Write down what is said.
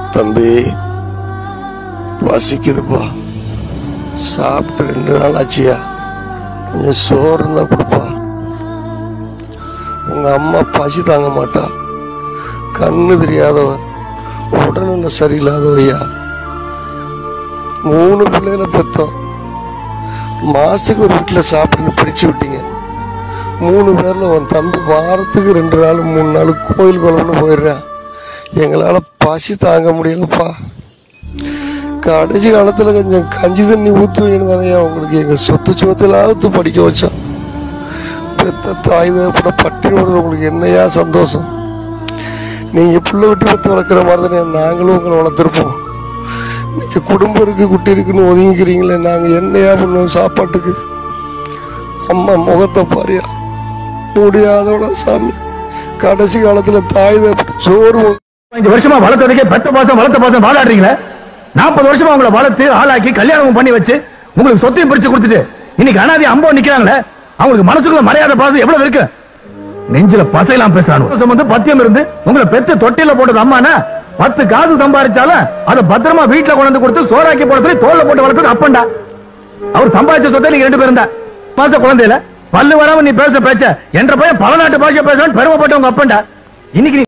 தம்பி பசிக்குதுப்பா சாப்பிட்டு ரெண்டு நாள் ஆச்சியா கொஞ்சம் சோறு இருந்தா கொடுப்பா உங்க அம்மா பசி தாங்க மாட்டா கண்ணு தெரியாதவ உடல்நிலை சரியில்லாதவையா மூணு பிள்ளைகளை பெத்தோம் மாசத்துக்கு ஒரு வீட்டில் சாப்பிட்டு பிடிச்சு விட்டீங்க மூணு பேர்ல உன் தம்பி வாரத்துக்கு ரெண்டு நாள் மூணு நாள் கோயில் குளம்னு போயிடுறான் எங்களால் பசி தாங்க முடியலப்பா கடைசி காலத்தில் கொஞ்சம் கஞ்சி தண்ணி ஊற்றுவீங்கன்னு தானே உங்களுக்கு எங்கள் சொத்து சொத்துலாவது படிக்க வச்சோம் பெத்த தாய் தேவைப்பட பட்டினோட உங்களுக்கு என்னையா சந்தோஷம் நீங்கள் பிள்ளை விட்டு பத்து வளர்க்குற மாதிரி தானே நாங்களும் உங்களை வளர்த்துருப்போம் நீங்கள் குடும்பம் இருக்கு குட்டி இருக்குன்னு ஒதுங்கிக்கிறீங்களே நாங்கள் என்னையா பண்ணுவோம் சாப்பாட்டுக்கு அம்மா முகத்தை பாரியா முடியாதோட சாமி கடைசி காலத்தில் தாய் தேவைப்பட்ட சோறு அஞ்சு வருஷமா வளர்த்ததுக்கே பத்து மாசம் வளர்த்த மாசம் வாழாடுறீங்களே நாற்பது வருஷமா உங்களை வளர்த்து ஆளாக்கி கல்யாணம் பண்ணி வச்சு உங்களுக்கு சொத்தையும் பிரிச்சு கொடுத்துட்டு இன்னைக்கு அனாதி அம்போ நிக்கிறாங்களே அவங்களுக்கு மனசுக்குள்ள மரியாதை பாசம் எவ்வளவு இருக்கு நெஞ்சில பசையெல்லாம் பேசுறாங்க வந்து பத்தியம் இருந்து உங்களை பெத்து தொட்டில போட்டது அம்மானா பத்து காசு சம்பாதிச்சாலும் அதை பத்திரமா வீட்டுல கொண்டு வந்து கொடுத்து சோறாக்கி போட தோல்ல போட்டு வளர்த்தது அப்பண்டா அவர் சம்பாதிச்ச சொத்தை நீங்க ரெண்டு பேரும் தான் மாச குழந்தையில பல்லு வராம நீ பேச பேச்ச என்ற பையன் பல நாட்டு பாஷை பேசுறான்னு பெருமைப்பட்ட உங்க அப்பண்டா இன்னைக்கு நீ